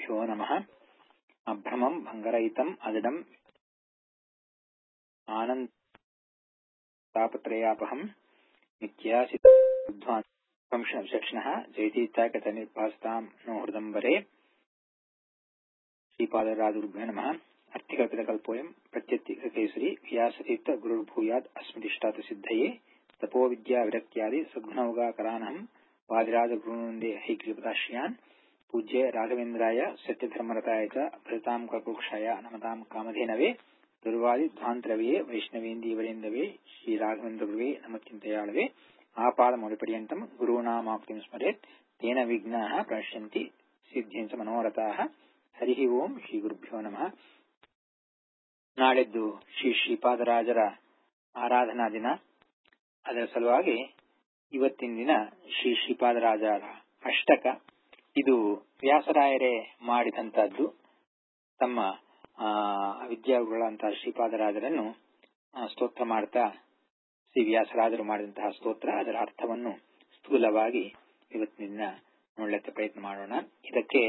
श्रीगुरुभ्यो नमः अभ्रमम् भङ्गरहितम् अजडम् आनन्दापत्रयापहम् नित्यासिद्ध्वांशनः जयतीत्याकतनिर्भासताम् नो हृदम्बरे श्रीपादराजुर्भ्यो नमः अर्थिकल्पितकल्पोऽयम् प्रत्यत्तिकेसरी व्यासतीर्थ गुरुर्भूयात् अस्मदिष्टात् सिद्धये तपोविद्याविरक्त्यादि सद्गुणौगाकरानहम् वादिराजगुरुनन्दे हैग्रीपदाश्रयान् पूज्य राघवेन्द्राय सत्यधर्मरताय च भजताम् कल्पुक्षाय नमताम् कामधेनवे दुर्वादिध्वान्तरवे वैष्णवेन्दीवरेन्दवे श्रीराघवेन्द्रगुरुवे नमचिन्तयाळवे आपादमौलिपर्यन्तम् गुरूणामाप्तिम् स्मरेत् तेन विघ्नाः प्रणश्यन्ति ಸಿದ್ಧಿಂಚ ಮನೋರಥಾಹ ಹರಿ ಓಂ ಶ್ರೀ ಗುರುಭ್ಯೋ ನಮಃ ನಾಳೆದ್ದು ಶ್ರೀ ಶ್ರೀಪಾದರಾಜರ ಆರಾಧನಾ ದಿನ ಅದರ ಸಲುವಾಗಿ ಇವತ್ತಿನ ದಿನ ಶ್ರೀ ಶ್ರೀಪಾದರಾಜರ ಅಷ್ಟಕ ಇದು ವ್ಯಾಸರಾಯರೇ ಮಾಡಿದಂತಹದ್ದು ತಮ್ಮ ವಿದ್ಯಾಗುಗಳಂತಹ ಶ್ರೀಪಾದರಾಜರನ್ನು ಸ್ತೋತ್ರ ಮಾಡ್ತಾ ಶ್ರೀ ವ್ಯಾಸರಾಜರು ಮಾಡಿದಂತಹ ಸ್ತೋತ್ರ ಅದರ ಅರ್ಥವನ್ನು ಸ್ಥೂಲವಾಗಿ ಇವತ್ತಿನ ದಿನ ನೋಡ್ಲಿಕ್ಕೆ ಪ್ರಯತ್ನ ಮಾಡೋಣ ಇದಕ್ಕೆ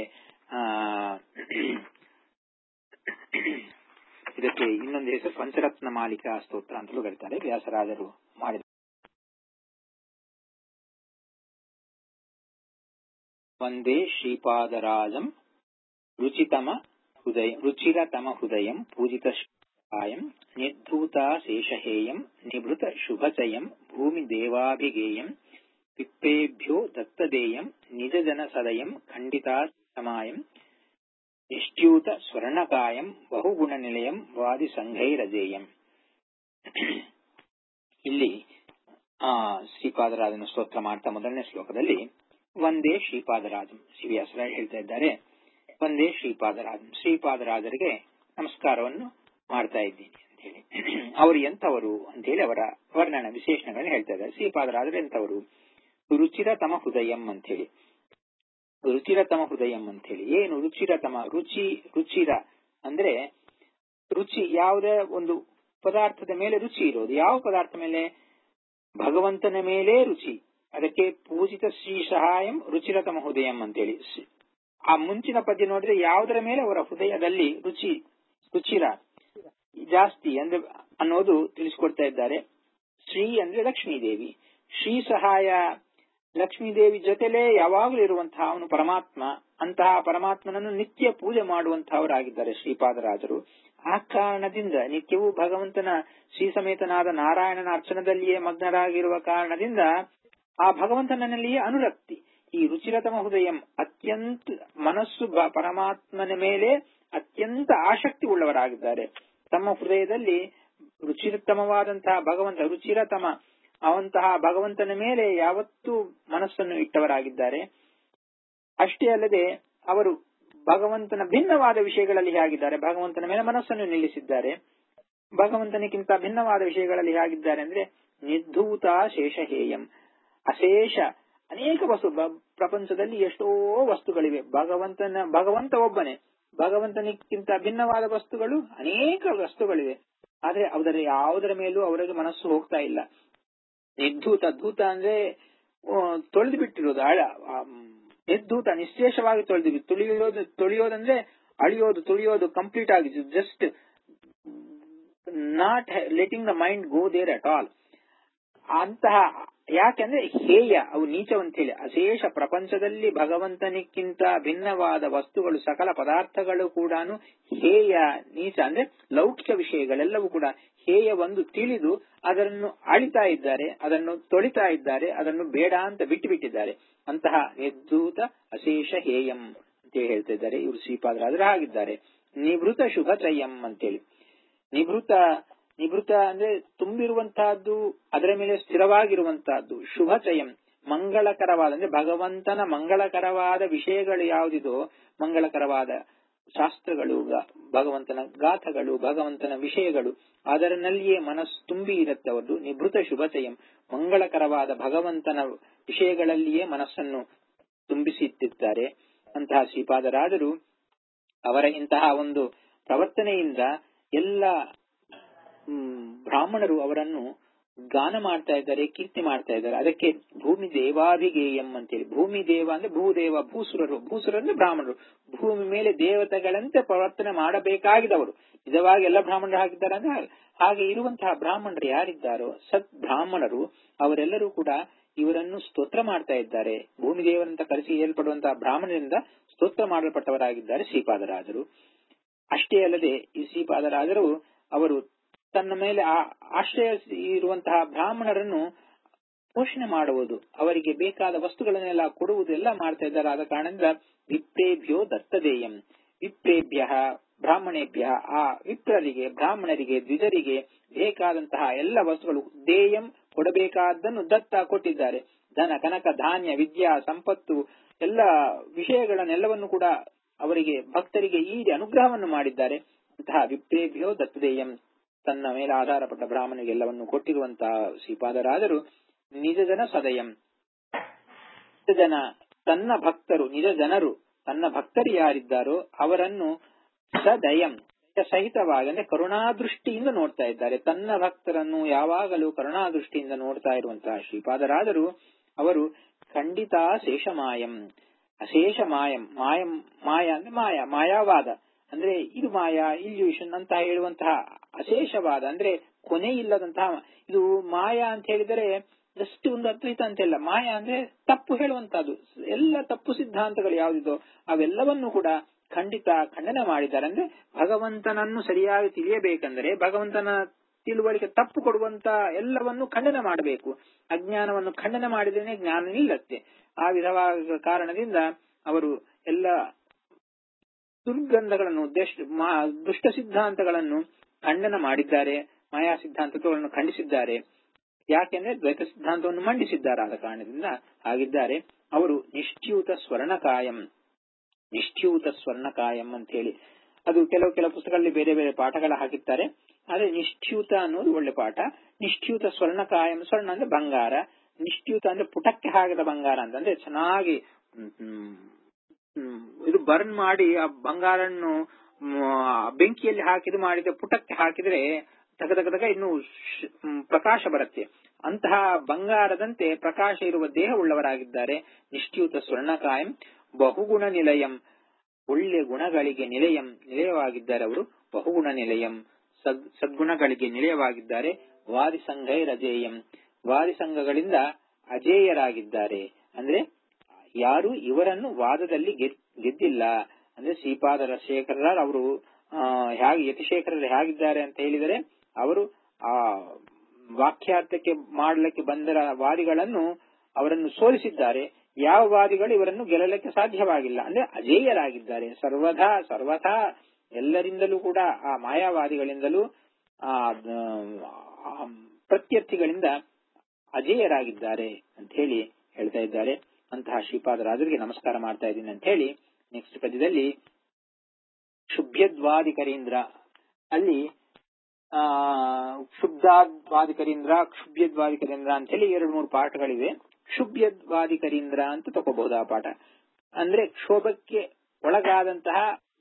ಇದಕ್ಕೆ ಇನ್ನೊಂದು ಹೆಸರು ಪಂಚರತ್ನ ಮಾಲಿಕಾ ಸ್ತೋತ್ರ ಅಂತಲೂ ಕರೀತಾರೆ ವ್ಯಾಸರಾಜರು ಮಾಡಿದ ವಂದೇ ಶ್ರೀಪಾದರಾಜಂ ರುಚಿತಮ ಹೃದಯ ರುಚಿರತಮ ಹೃದಯಂ ಪೂಜಿತ ಾಯಂ ನಿರ್ಧೂತಾ ಶೇಷಹೇಯಂ ನಿಭೃತ ಶುಭಚಯಂ ಭೂಮಿ ದೇವಾಭಿಗೇಯಂ ಪಿಪ್ಪೇಭ್ಯೋ ದತ್ತದೇಯಂ ನಿಜ ಜನ ಸದಯಂ ಖಂಡಿತಾ ಸಮಾಯಂ ನಿಷ್ಟ್ಯೂತ ಸ್ವರ್ಣಕಾಯಂ ಬಹುಗುಣ ನಿಲಯಂ ವಾದಿ ಸಂಘೈರಜೇಯಂ ಇಲ್ಲಿ ಆ ಶ್ರೀಪಾದರಾಜನ ಸ್ತೋತ್ರ ಮಾಡ್ತಾ ಮೊದಲನೇ ಶ್ಲೋಕದಲ್ಲಿ ಒಂದೇ ಶ್ರೀಪಾದರಾಜಂ ಶ್ರೀವ್ಯಾಸರಾಜ ಹೇಳ್ತಾ ಇದ್ದಾರೆ ಒಂದೇ ಶ್ರೀಪಾದರಾಜಂ ಶ್ರೀಪಾದರಾಜರಿಗೆ ನಮಸ್ಕಾರವನ್ನು ಮಾಡ್ತಾ ಇದ್ದೀನಿ ಅಂತ ಹೇಳಿ ಅವರು ಎಂಥವರು ಅಂತ ಹೇಳಿ ಅವರ ವರ್ಣನ ವಿಶೇಷಣಗಳನ್ನ ಹೇಳ್ತಾ ಇದ್ದಾರೆ ಶ್ರೀಪಾದರಾಜರು ಎಂಥವರು ರುಚಿರತಮ ಹೃದಯಂ ಅಂತ ಹೇಳಿ ರುಚಿರತಮ ಹೃದಯಂ ಅಂತ ಹೇಳಿ ಏನು ರುಚಿರತಮ ರುಚಿ ರುಚಿರ ಅಂದ್ರೆ ರುಚಿ ಯಾವುದೇ ಒಂದು ಪದಾರ್ಥದ ಮೇಲೆ ರುಚಿ ಇರೋದು ಯಾವ ಪದಾರ್ಥ ಮೇಲೆ ಭಗವಂತನ ಮೇಲೆ ರುಚಿ ಅದಕ್ಕೆ ಪೂಜಿತ ಶ್ರೀ ಸಹಾಯಂ ರುಚಿರತಮ ಹೃದಯಂ ಅಂತೇಳಿ ಆ ಮುಂಚಿನ ಪದ್ಯ ನೋಡಿದ್ರೆ ಯಾವುದರ ಮೇಲೆ ಅವರ ಹೃದಯದಲ್ಲಿ ರುಚಿ ರುಚಿರ ಜಾಸ್ತಿ ಅಂದ್ರೆ ಅನ್ನೋದು ತಿಳಿಸಿಕೊಡ್ತಾ ಇದ್ದಾರೆ ಶ್ರೀ ಅಂದ್ರೆ ಲಕ್ಷ್ಮೀದೇವಿ ಶ್ರೀ ಸಹಾಯ ಲಕ್ಷ್ಮೀದೇವಿ ಜೊತೆಲೇ ಯಾವಾಗಲೂ ಇರುವಂತಹ ಅವನು ಪರಮಾತ್ಮ ಅಂತಹ ಪರಮಾತ್ಮನನ್ನು ನಿತ್ಯ ಪೂಜೆ ಮಾಡುವಂತಹವರಾಗಿದ್ದಾರೆ ಶ್ರೀಪಾದರಾಜರು ಆ ಕಾರಣದಿಂದ ನಿತ್ಯವೂ ಭಗವಂತನ ಶ್ರೀ ಸಮೇತನಾದ ನಾರಾಯಣನ ಅರ್ಚನದಲ್ಲಿಯೇ ಮಗ್ನರಾಗಿರುವ ಕಾರಣದಿಂದ ಆ ಭಗವಂತನಲ್ಲಿಯೇ ಅನುರಕ್ತಿ ಈ ರುಚಿರತಮ ಹೃದಯಂ ಅತ್ಯಂತ ಮನಸ್ಸು ಪರಮಾತ್ಮನ ಮೇಲೆ ಅತ್ಯಂತ ಆಸಕ್ತಿ ಉಳ್ಳವರಾಗಿದ್ದಾರೆ ತಮ್ಮ ಹೃದಯದಲ್ಲಿ ರುಚಿರತಮವಾದಂತಹ ಭಗವಂತ ರುಚಿರತಮ ಅವಂತಹ ಭಗವಂತನ ಮೇಲೆ ಯಾವತ್ತೂ ಮನಸ್ಸನ್ನು ಇಟ್ಟವರಾಗಿದ್ದಾರೆ ಅಷ್ಟೇ ಅಲ್ಲದೆ ಅವರು ಭಗವಂತನ ಭಿನ್ನವಾದ ವಿಷಯಗಳಲ್ಲಿ ಹೇಗಿದ್ದಾರೆ ಭಗವಂತನ ಮೇಲೆ ಮನಸ್ಸನ್ನು ನಿಲ್ಲಿಸಿದ್ದಾರೆ ಭಗವಂತನಿಗಿಂತ ಭಿನ್ನವಾದ ವಿಷಯಗಳಲ್ಲಿ ಹೇಗಿದ್ದಾರೆ ಅಂದ್ರೆ ನಿರ್ಧೂತ ಶೇಷಹೇಯಂ ಅಶೇಷ ಅನೇಕ ವಸ್ತು ಪ್ರಪಂಚದಲ್ಲಿ ಎಷ್ಟೋ ವಸ್ತುಗಳಿವೆ ಭಗವಂತನ ಭಗವಂತ ಒಬ್ಬನೇ ಭಗವಂತನಿಗಿಂತ ಭಿನ್ನವಾದ ವಸ್ತುಗಳು ಅನೇಕ ವಸ್ತುಗಳಿವೆ ಆದ್ರೆ ಅದರ ಯಾವುದರ ಮೇಲೂ ಅವರಿಗೆ ಮನಸ್ಸು ಹೋಗ್ತಾ ಇಲ್ಲ ನಿರ್ಧೂತ ಧೂತ ಅಂದ್ರೆ ತೊಳೆದು ಬಿಟ್ಟಿರೋದು ಆಳ ನಿರ್ಧೂತ ನಿಶ್ಚೇಷವಾಗಿ ತೊಳೆದು ತುಳಿಯೋದು ತುಳಿಯೋದಂದ್ರೆ ಅಳಿಯೋದು ತುಳಿಯೋದು ಕಂಪ್ಲೀಟ್ ಆಗಿ just not letting the mind go there at all ಅಂತಹ ಯಾಕೆಂದ್ರೆ ಹೇಯ ಅವು ನೀಚವಂತ ಹೇಳಿ ಅಶೇಷ ಪ್ರಪಂಚದಲ್ಲಿ ಭಗವಂತನಿಕ್ಕಿಂತ ಭಿನ್ನವಾದ ವಸ್ತುಗಳು ಸಕಲ ಪದಾರ್ಥಗಳು ಕೂಡ ಹೇಯ ನೀಚ ಅಂದ್ರೆ ಲೌಕಿಕ ವಿಷಯಗಳೆಲ್ಲವೂ ಕೂಡ ಹೇಯ ಒಂದು ತಿಳಿದು ಅದನ್ನು ಅಳಿತಾ ಇದ್ದಾರೆ ಅದನ್ನು ತೊಳಿತಾ ಇದ್ದಾರೆ ಅದನ್ನು ಬೇಡ ಅಂತ ಬಿಟ್ಟು ಬಿಟ್ಟಿದ್ದಾರೆ ಅಂತಹ ನಿರ್ಧೂತ ಅಶೇಷ ಹೇಯಂ ಅಂತ ಹೇಳ್ತಾ ಇದ್ದಾರೆ ಇವರು ಶ್ರೀಪಾದರಾಜರು ಆಗಿದ್ದಾರೆ ನಿವೃತ ಶುಭ ಚಯಂ ಅಂತೇಳಿ ನಿವೃತ ನಿವೃತ್ತ ಅಂದ್ರೆ ತುಂಬಿರುವಂತಹದ್ದು ಅದರ ಮೇಲೆ ಸ್ಥಿರವಾಗಿರುವಂತಹದ್ದು ಶುಭ ಚಯಂ ಮಂಗಳಕರವಾದ ಅಂದ್ರೆ ಭಗವಂತನ ಮಂಗಳಕರವಾದ ವಿಷಯಗಳು ಯಾವುದಿದೋ ಮಂಗಳಕರವಾದ ಶಾಸ್ತ್ರಗಳು ಭಗವಂತನ ಗಾಥಗಳು ಭಗವಂತನ ವಿಷಯಗಳು ಅದರಲ್ಲಿಯೇ ಮನಸ್ಸು ತುಂಬಿ ಇರುತ್ತೆ ಅವರದು ನಿವೃತ್ತ ಶುಭಚಯಂ ಮಂಗಳಕರವಾದ ಭಗವಂತನ ವಿಷಯಗಳಲ್ಲಿಯೇ ಮನಸ್ಸನ್ನು ತುಂಬಿಸಿಟ್ಟಿದ್ದಾರೆ ಅಂತಹ ಶ್ರೀಪಾದರಾಜರು ಅವರ ಇಂತಹ ಒಂದು ಪ್ರವರ್ತನೆಯಿಂದ ಎಲ್ಲ ಬ್ರಾಹ್ಮಣರು ಅವರನ್ನು ಗಾನ ಮಾಡ್ತಾ ಇದ್ದಾರೆ ಕೀರ್ತಿ ಮಾಡ್ತಾ ಇದ್ದಾರೆ ಅದಕ್ಕೆ ಭೂಮಿ ದೇವಾಭಿಗೇಯಂ ಅಂತೇಳಿ ಭೂಮಿ ದೇವ ಅಂದ್ರೆ ಭೂದೇವ ಭೂಸುರರು ಭೂಸುರರು ಅಂದ್ರೆ ಬ್ರಾಹ್ಮಣರು ಭೂಮಿ ಮೇಲೆ ದೇವತೆಗಳಂತೆ ಪ್ರವರ್ತನೆ ಮಾಡಬೇಕಾಗಿದವರು ನಿಜವಾಗಿ ಎಲ್ಲ ಬ್ರಾಹ್ಮಣರು ಹಾಕಿದ್ದಾರೆ ಅಂದ್ರೆ ಹಾಗೆ ಇರುವಂತಹ ಬ್ರಾಹ್ಮಣರು ಯಾರಿದ್ದಾರೋ ಸತ್ ಬ್ರಾಹ್ಮಣರು ಅವರೆಲ್ಲರೂ ಕೂಡ ಇವರನ್ನು ಸ್ತೋತ್ರ ಮಾಡ್ತಾ ಇದ್ದಾರೆ ಭೂಮಿ ದೇವರಂತ ಕರೆಸಿ ಹೇಳ್ಪಡುವಂತಹ ಬ್ರಾಹ್ಮಣರಿಂದ ಸ್ತೋತ್ರ ಮಾಡಲ್ಪಟ್ಟವರಾಗಿದ್ದಾರೆ ಶ್ರೀಪಾದರಾಜರು ಅಷ್ಟೇ ಅಲ್ಲದೆ ಈ ಶ್ರೀಪಾದರಾಜರು ಅವರು ತನ್ನ ಮೇಲೆ ಆಶ್ರಯ ಇರುವಂತಹ ಬ್ರಾಹ್ಮಣರನ್ನು ಪೋಷಣೆ ಮಾಡುವುದು ಅವರಿಗೆ ಬೇಕಾದ ವಸ್ತುಗಳನ್ನೆಲ್ಲ ಕೊಡುವುದು ಎಲ್ಲ ಮಾಡ್ತಾ ಇದ್ದಾರೆ ಆದ ಕಾರಣದಿಂದ ವಿಪ್ರೇಭ್ಯೋ ದತ್ತದೇಯಂ ವಿಪ್ರೇಭ್ಯ ಬ್ರಾಹ್ಮಣೇಭ್ಯ ಆ ವಿಪ್ರರಿಗೆ ಬ್ರಾಹ್ಮಣರಿಗೆ ದ್ವಿಜರಿಗೆ ಬೇಕಾದಂತಹ ಎಲ್ಲ ವಸ್ತುಗಳು ದೇಯಂ ಕೊಡಬೇಕಾದ್ದನ್ನು ದತ್ತ ಕೊಟ್ಟಿದ್ದಾರೆ ಧನ ಕನಕ ಧಾನ್ಯ ವಿದ್ಯಾ ಸಂಪತ್ತು ಎಲ್ಲ ವಿಷಯಗಳನ್ನೆಲ್ಲವನ್ನು ಕೂಡ ಅವರಿಗೆ ಭಕ್ತರಿಗೆ ಈಡಿ ಅನುಗ್ರಹವನ್ನು ಮಾಡಿದ್ದಾರೆ ಅಂತಹ ವಿಪ್ರೇಭ್ಯೋ ದತ್ತದೇಯಂ ತನ್ನ ಮೇಲೆ ಆಧಾರಪಟ್ಟ ಬ್ರಾಹ್ಮಣಿಗೆ ಎಲ್ಲವನ್ನು ಕೊಟ್ಟಿರುವಂತಹ ಶ್ರೀಪಾದರಾದರು ನಿಜ ಜನ ಸದಯಂ ನಿಜ ಜನ ತನ್ನ ಭಕ್ತರು ನಿಜ ಜನರು ತನ್ನ ಭಕ್ತರು ಯಾರಿದ್ದಾರೋ ಅವರನ್ನು ಸದಯಂ ಸಹಿತವಾಗಿ ಅಂದ್ರೆ ಕರುಣಾದೃಷ್ಟಿಯಿಂದ ನೋಡ್ತಾ ಇದ್ದಾರೆ ತನ್ನ ಭಕ್ತರನ್ನು ಯಾವಾಗಲೂ ಕರುಣಾದೃಷ್ಟಿಯಿಂದ ನೋಡ್ತಾ ಇರುವಂತಹ ಶ್ರೀಪಾದರಾದರು ಅವರು ಖಂಡಿತ ಶೇಷಮಾಯಂ ಅಶೇಷ ಮಾಯಂ ಮಾಯಂ ಮಾಯ ಅಂದ್ರೆ ಮಾಯ ಮಾಯಾವಾದ ಅಂದ್ರೆ ಇದು ಮಾಯಾ ಇಲ್ಯೂಷನ್ ಅಂತ ಹೇಳುವಂತಹ ಅಶೇಷವಾದ ಅಂದ್ರೆ ಕೊನೆ ಇಲ್ಲದಂತಹ ಇದು ಮಾಯಾ ಅಂತ ಹೇಳಿದರೆ ಜಸ್ಟ್ ಒಂದು ಅದ್ವೈತ ಅಂತೆಲ್ಲ ಮಾಯಾ ಅಂದ್ರೆ ತಪ್ಪು ಹೇಳುವಂತಹದ್ದು ಎಲ್ಲ ತಪ್ಪು ಸಿದ್ಧಾಂತಗಳು ಯಾವುದಿದೋ ಅವೆಲ್ಲವನ್ನು ಕೂಡ ಖಂಡಿತ ಖಂಡನೆ ಮಾಡಿದ್ದಾರೆ ಅಂದ್ರೆ ಭಗವಂತನನ್ನು ಸರಿಯಾಗಿ ತಿಳಿಯಬೇಕೆಂದರೆ ಭಗವಂತನ ತಿಳುವಳಿಕೆ ತಪ್ಪು ಕೊಡುವಂತ ಎಲ್ಲವನ್ನು ಖಂಡನೆ ಮಾಡಬೇಕು ಅಜ್ಞಾನವನ್ನು ಖಂಡನೆ ಮಾಡಿದ್ರೆ ಜ್ಞಾನ ನಿಲ್ಲತ್ತೆ ಆ ವಿಧವಾದ ಕಾರಣದಿಂದ ಅವರು ಎಲ್ಲ ದುರ್ಗಂಧಗಳನ್ನು ದುಷ್ಟ ಸಿದ್ಧಾಂತಗಳನ್ನು ಖಂಡನ ಮಾಡಿದ್ದಾರೆ ಮಾಯಾ ಸಿದ್ಧಾಂತಗಳನ್ನು ಖಂಡಿಸಿದ್ದಾರೆ ಯಾಕೆಂದ್ರೆ ದ್ವೈತ ಸಿದ್ಧಾಂತವನ್ನು ಮಂಡಿಸಿದ್ದಾರೆ ಆದ ಕಾರಣದಿಂದ ಹಾಗಿದ್ದಾರೆ ಅವರು ನಿಶ್ಚ್ಯೂತ ಸ್ವರ್ಣಕಾಯಂ ನಿಶ್ಚ್ಯೂತ ಸ್ವರ್ಣಕಾಯಂ ಅಂತ ಹೇಳಿ ಅದು ಕೆಲವು ಕೆಲವು ಪುಸ್ತಕಗಳಲ್ಲಿ ಬೇರೆ ಬೇರೆ ಪಾಠಗಳ ಹಾಕಿರ್ತಾರೆ ಆದ್ರೆ ನಿಶ್ಚ್ಯೂತ ಅನ್ನೋದು ಒಳ್ಳೆ ಪಾಠ ನಿಶ್ಚ್ಯೂತ ಸ್ವರ್ಣಕಾಯಂ ಸ್ವರ್ಣ ಅಂದ್ರೆ ಬಂಗಾರ ನಿಶ್ಚ್ಯೂತ ಅಂದ್ರೆ ಪುಟಕ್ಕೆ ಹಾಕಿದ ಬಂಗಾರ ಅಂತ ಅಂದ್ರೆ ಚೆನ್ನಾಗಿ ಇದು ಬರ್ನ್ ಮಾಡಿ ಆ ಬಂಗಾರನ್ನು ಬೆಂಕಿಯಲ್ಲಿ ಹಾಕಿದು ಮಾಡಿದ ಪುಟಕ್ಕೆ ಹಾಕಿದ್ರೆ ತಗದಗದಗ ಇನ್ನು ಪ್ರಕಾಶ ಬರುತ್ತೆ ಅಂತಹ ಬಂಗಾರದಂತೆ ಪ್ರಕಾಶ ಇರುವ ದೇಹ ಉಳ್ಳವರಾಗಿದ್ದಾರೆ ನಿಶ್ಚ್ಯೂತ ಸ್ವರ್ಣಕಾಯಂ ಬಹುಗುಣ ನಿಲಯಂ ಒಳ್ಳೆ ಗುಣಗಳಿಗೆ ನಿಲಯಂ ನಿಲಯವಾಗಿದ್ದಾರೆ ಅವರು ಬಹುಗುಣ ನಿಲಯಂ ಸದ್ ಸದ್ಗುಣಗಳಿಗೆ ನಿಲಯವಾಗಿದ್ದಾರೆ ವಾದಿಸಂಘೈರಜೇಯಂ ವಾದಿಸಂಘಗಳಿಂದ ಅಜೇಯರಾಗಿದ್ದಾರೆ ಅಂದ್ರೆ ಯಾರು ಇವರನ್ನು ವಾದದಲ್ಲಿ ಗೆದ್ದಿಲ್ಲ ಅಂದ್ರೆ ಶ್ರೀಪಾದರ ಶೇಖರ ಅವರು ಹೇಗೆ ಯತಿಶೇಖರರು ಹೇಗಿದ್ದಾರೆ ಅಂತ ಹೇಳಿದರೆ ಅವರು ಆ ವಾಕ್ಯಾರ್ಥಕ್ಕೆ ಮಾಡಲಿಕ್ಕೆ ಬಂದರ ವಾದಿಗಳನ್ನು ಅವರನ್ನು ಸೋಲಿಸಿದ್ದಾರೆ ಯಾವ ವಾದಿಗಳು ಇವರನ್ನು ಗೆಲ್ಲಲಿಕ್ಕೆ ಸಾಧ್ಯವಾಗಿಲ್ಲ ಅಂದ್ರೆ ಅಜೇಯರಾಗಿದ್ದಾರೆ ಸರ್ವದಾ ಸರ್ವಥಾ ಎಲ್ಲರಿಂದಲೂ ಕೂಡ ಆ ಮಾಯಾವಾದಿಗಳಿಂದಲೂ ಆ ಪ್ರತ್ಯರ್ಥಿಗಳಿಂದ ಅಜೇಯರಾಗಿದ್ದಾರೆ ಅಂತ ಹೇಳಿ ಹೇಳ್ತಾ ಇದ್ದಾರೆ ಅಂತಹ ಶ್ರೀಪಾದರಾಜರಿಗೆ ನಮಸ್ಕಾರ ಮಾಡ್ತಾ ಇದ್ದೀನಿ ಅಂತ ಹೇಳಿ ನೆಕ್ಸ್ಟ್ ಪದ್ಯದಲ್ಲಿ ಶುಭ್ಯದ್ವಾದಿಕರೀಂದ್ರ ಅಲ್ಲಿ ಆ ಕ್ಷುಬ್ಧಾದ್ವಾದಿಕರೀಂದ್ರ ಕ್ಷುಭ್ಯದ್ವಾದಿಕರೀಂದ್ರ ಅಂತ ಹೇಳಿ ಎರಡು ಮೂರು ಪಾಠಗಳಿವೆ ಕ್ಷುಭ್ಯದ್ವಾದಿಕರೀಂದ್ರ ಅಂತ ತಗೋಬಹುದು ಆ ಪಾಠ ಅಂದ್ರೆ ಕ್ಷೋಭಕ್ಕೆ ಒಳಗಾದಂತಹ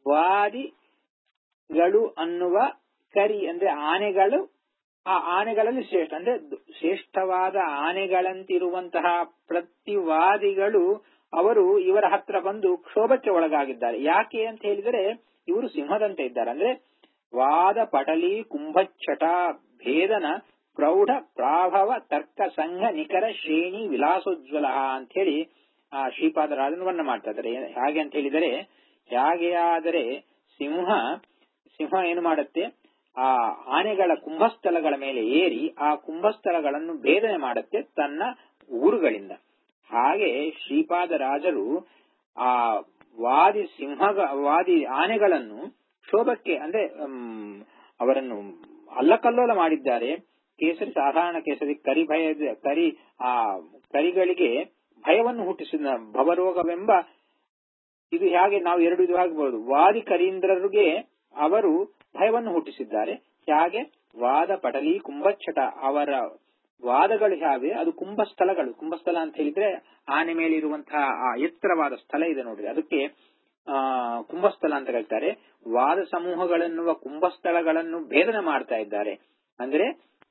ವಾದಿಗಳು ಅನ್ನುವ ಕರಿ ಅಂದ್ರೆ ಆನೆಗಳು ಆ ಆನೆಗಳಲ್ಲಿ ಶ್ರೇಷ್ಠ ಅಂದ್ರೆ ಶ್ರೇಷ್ಠವಾದ ಆನೆಗಳಂತಿರುವಂತಹ ಪ್ರತಿವಾದಿಗಳು ಅವರು ಇವರ ಹತ್ರ ಬಂದು ಕ್ಷೋಭಕ್ಕೆ ಒಳಗಾಗಿದ್ದಾರೆ ಯಾಕೆ ಅಂತ ಹೇಳಿದರೆ ಇವರು ಸಿಂಹದಂತೆ ಇದ್ದಾರೆ ಅಂದ್ರೆ ವಾದ ಪಟಲಿ ಕುಂಭಚ್ಛಟ ಭೇದನ ಪ್ರೌಢ ಪ್ರಾಭವ ತರ್ಕ ಸಂಘ ನಿಖರ ಶ್ರೇಣಿ ವಿಲಾಸೋಜ್ವಲ ಅಂತ ಹೇಳಿ ಆ ಶ್ರೀಪಾದರಾಜನ ವರ್ಣ ಮಾಡ್ತಾ ಇದ್ದಾರೆ ಹಾಗೆ ಅಂತ ಹೇಳಿದರೆ ಹೇಗೆ ಆದರೆ ಸಿಂಹ ಸಿಂಹ ಏನು ಮಾಡುತ್ತೆ ಆ ಆನೆಗಳ ಕುಂಭಸ್ಥಳಗಳ ಮೇಲೆ ಏರಿ ಆ ಕುಂಭಸ್ಥಳಗಳನ್ನು ಭೇದನೆ ಮಾಡುತ್ತೆ ತನ್ನ ಊರುಗಳಿಂದ ಹಾಗೆ ಶ್ರೀಪಾದರಾಜರು ಆ ವಾದಿ ಸಿಂಹ ವಾದಿ ಆನೆಗಳನ್ನು ಶೋಭಕ್ಕೆ ಅಂದ್ರೆ ಅವರನ್ನು ಅಲ್ಲಕಲ್ಲೋಲ ಮಾಡಿದ್ದಾರೆ ಕೇಸರಿ ಸಾಧಾರಣ ಕೇಸರಿ ಕರಿ ಭಯ ಕರಿ ಆ ಕರಿಗಳಿಗೆ ಭಯವನ್ನು ಹುಟ್ಟಿಸಿದ ಭವರೋಗವೆಂಬ ಇದು ಹೇಗೆ ನಾವು ಎರಡು ಇದು ಆಗಬಹುದು ವಾದಿ ಕರೀಂದ್ರರಿಗೆ ಅವರು ಭಯವನ್ನು ಹುಟ್ಟಿಸಿದ್ದಾರೆ ಹೇಗೆ ವಾದ ಪಟಲಿ ಕುಂಭಚ್ಛಟ ಅವರ ವಾದಗಳು ಯಾವೆ ಅದು ಕುಂಭಸ್ಥಳಗಳು ಕುಂಭಸ್ಥಳ ಅಂತ ಹೇಳಿದ್ರೆ ಆನೆ ಮೇಲೆ ಇರುವಂತಹ ಆ ಎತ್ತರವಾದ ಸ್ಥಳ ಇದೆ ನೋಡ್ರಿ ಅದಕ್ಕೆ ಆ ಕುಂಭಸ್ಥಳ ಅಂತ ಹೇಳ್ತಾರೆ ವಾದ ಸಮೂಹಗಳೆನ್ನುವ ಕುಂಭಸ್ಥಳಗಳನ್ನು ಭೇದನ ಮಾಡ್ತಾ ಇದ್ದಾರೆ ಅಂದ್ರೆ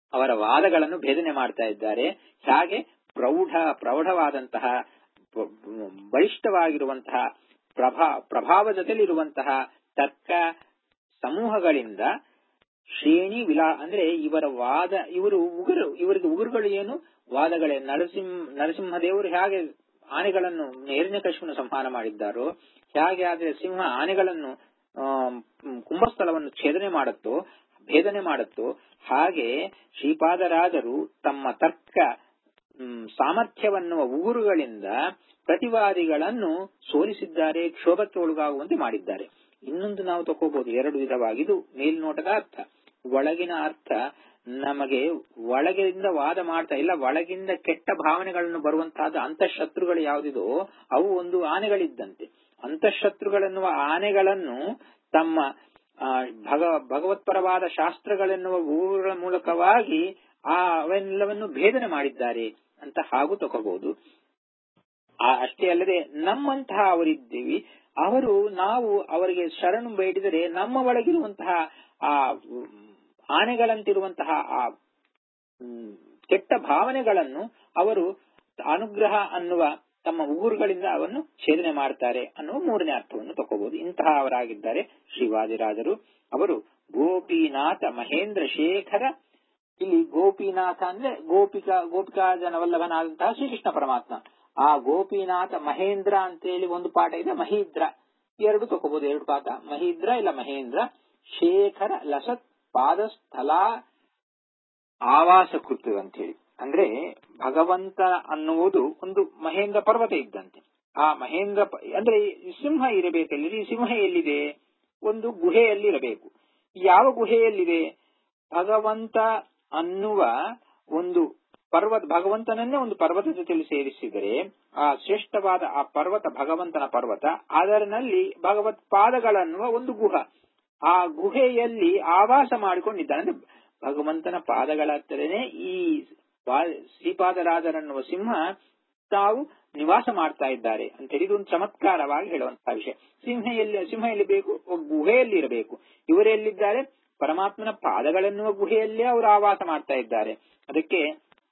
ಅವರ ವಾದಗಳನ್ನು ಭೇದನೆ ಮಾಡ್ತಾ ಇದ್ದಾರೆ ಹಾಗೆ ಪ್ರೌಢ ಪ್ರೌಢವಾದಂತಹ ಬ- ಬ- ಬಲಿಷ್ಠವಾಗಿರುವಂತಹ ಪ್ರಭಾ ಪ್ರಭಾವ ಜೊತೆಲಿರುವಂತಹ ತರ್ಕ ಸಮೂಹಗಳಿಂದ ಶ್ರೇಣಿ ವಿಲಾ ಅಂದ್ರೆ ಇವರ ವಾದ ಇವರು ಉಗುರು ಇವರಿಗೆ ಉಗುರುಗಳು ಏನು ವಾದಗಳೇ ನರಸಿಂಹ ನರಸಿಂಹದೇವರು ಹೇಗೆ ಆನೆಗಳನ್ನು ನೇರಣ್ಯಕಶಿಪನ್ನು ಸಂಹಾರ ಮಾಡಿದ್ದಾರೋ ಹೇಗೆ ಆದ್ರೆ ಸಿಂಹ ಆನೆಗಳನ್ನು ಆಮ್, ಕುಂಭಸ್ಥಳವನ್ನು ಛೇದನೆ ಮಾಡುತ್ತೋ ಭೇದನೆ ಮಾಡುತ್ತೋ ಹಾಗೆ ಶ್ರೀಪಾದರಾಜರು ತಮ್ಮ ತರ್ಕ ಮ್, ಸಾಮರ್ಥ್ಯವನ್ನುವ ಉಗುರುಗಳಿಂದ ಪ್ರತಿವಾದಿಗಳನ್ನು ಸೋಲಿಸಿದ್ದಾರೆ ಕ್ಷೋಭಕ್ಕೆ ಒಳಗಾಗುವಂತೆ ಮಾಡಿದ್ದಾರೆ ಇನ್ನೊಂದು ನಾವು ತಗೋಬಹುದು ಎರಡು ವಿಧವಾಗಿದು ಮೇಲ್ನೋಟದ ಅರ್ಥ ಒಳಗಿನ ಅರ್ಥ ನಮಗೆ ಒಳಗಿಂದ ವಾದ ಮಾಡ್ತಾ ಇಲ್ಲ ಒಳಗಿಂದ ಕೆಟ್ಟ ಭಾವನೆಗಳನ್ನು ಬರುವಂತಹದ್ದು ಅಂತಃಶತ್ರುಗಳು ಯಾವುದಿದೋ ಅವು ಒಂದು ಆನೆಗಳಿದ್ದಂತೆ ಅಂತಃಶತ್ರುಗಳೆನ್ನುವ ಆನೆಗಳನ್ನು ತಮ್ಮ ಆ, ಭಗ ಭಗವತ್ಪರವಾದ ಶಾಸ್ತ್ರಗಳೆನ್ನುವ ಊರುಗಳ ಮೂಲಕವಾಗಿ ಆ ಅವೆಲ್ಲವನ್ನು ಭೇದನೆ ಮಾಡಿದ್ದಾರೆ ಅಂತ ಹಾಗೂ ತಗೋಬಹುದು ಆ ಅಷ್ಟೇ ಅಲ್ಲದೆ ನಮ್ಮಂತಹ ಅವರಿದ್ದೀವಿ ಅವರು ನಾವು ಅವರಿಗೆ ಶರಣು ಬೇಡಿದರೆ ನಮ್ಮ ಒಳಗಿರುವಂತಹ ಆ ಉಮ್, ಆನೆಗಳಂತಿರುವಂತಹ ಆ ಉಮ್, ಕೆಟ್ಟ ಭಾವನೆಗಳನ್ನು ಅವರು ಅನುಗ್ರಹ ಅನ್ನುವ ತಮ್ಮ ಉಗುರುಗಳಿಂದ ಅವನ್ನು ಛೇದನೆ ಮಾಡ್ತಾರೆ ಅನ್ನುವ ಮೂರನೇ ಅರ್ಥವನ್ನು ತಗೋಬಹುದು ಇಂತಹ ಅವರಾಗಿದ್ದಾರೆ ಶ್ರೀವಾದಿರಾಜರು ಅವರು ಗೋಪಿನಾಥ ಮಹೇಂದ್ರ ಶೇಖರ ಇಲ್ಲಿ ಗೋಪಿನಾಥ ಅಂದ್ರೆ ಗೋಪಿಕಾ ಗೋಪಿಕಾ ಜನವಲ್ಲಭನಾದಂತಹ ಶ್ರೀಕೃಷ್ಣ ಪರಮಾತ್ಮ ಆ ಗೋಪಿನಾಥ ಮಹೇಂದ್ರ ಅಂತೇಳಿ ಒಂದು ಪಾಠ ಇದೆ ಮಹೀಂದ್ರ ಎರಡು ತಗೋಬಹುದು ಎರಡು ಪಾಠ ಮಹೀಂದ್ರ ಇಲ್ಲ ಮಹೇಂದ್ರ ಶೇಖರ ಲಸತ್ ಪಾದಸ್ಥಲ ಆವಾಸ ಕೃತು ಅಂತ ಹೇಳಿ ಅಂದ್ರೆ ಭಗವಂತ ಅನ್ನುವುದು ಒಂದು ಮಹೇಂದ್ರ ಪರ್ವತ ಇದ್ದಂತೆ ಆ ಮಹೇಂದ್ರ ಪ- ಅಂದ್ರೆ ಈ ಸಿಂಹ ಇರಬೇಕಲ್ಲಿ ಈ ಸಿಂಹ ಎಲ್ಲಿದೆ ಒಂದು ಗುಹೆಯಲ್ಲಿ ಇರಬೇಕು ಯಾವ ಗುಹೆಯಲ್ಲಿದೆ ಭಗವಂತ ಅನ್ನುವ ಒಂದು ಪರ್ವತ ಭಗವಂತನನ್ನೇ ಒಂದು ಪರ್ವತ ಜೊತೆಯಲ್ಲಿ ಸೇರಿಸಿದರೆ ಆ ಶ್ರೇಷ್ಠವಾದ ಆ ಪರ್ವತ ಭಗವಂತನ ಪರ್ವತ ಅದರಲ್ಲಿ ಭಗವತ್ ಪಾದಗಳನ್ನುವ ಒಂದು ಗುಹ ಆ ಗುಹೆಯಲ್ಲಿ ಆವಾಸ ಮಾಡಿಕೊಂಡಿದ್ದಾನೆ ಅಂದ್ರೆ ಭಗವಂತನ ಪಾದಗಳ ಹತ್ತಿರನೇ ಈ ಪಾ- ಶ್ರೀಪಾದರಾಜರನ್ನುವ ಸಿಂಹ ತಾವು ನಿವಾಸ ಮಾಡ್ತಾ ಇದ್ದಾರೆ ಅಂತ ಹೇಳಿ ಇದೊಂದು ಚಮತ್ಕಾರವಾಗಿ ಹೇಳುವಂತಹ ವಿಷಯ ಸಿಂಹ ಎಲ್ಲಿ ಸಿಂಹ ಎಲ್ಲಿ ಬೇಕು ಒಬ್ಬ ಗುಹೆಯಲ್ಲಿ ಇರಬೇಕು ಇವರೆಲ್ಲಿದ್ದಾರೆ ಪರಮಾತ್ಮನ ಪಾದಗಳೆನ್ನುವ ಗುಹೆಯಲ್ಲೇ ಅವರು ಆವಾಸ ಮಾಡ್ತಾ ಇದ್ದಾರೆ ಅದಕ್ಕೆ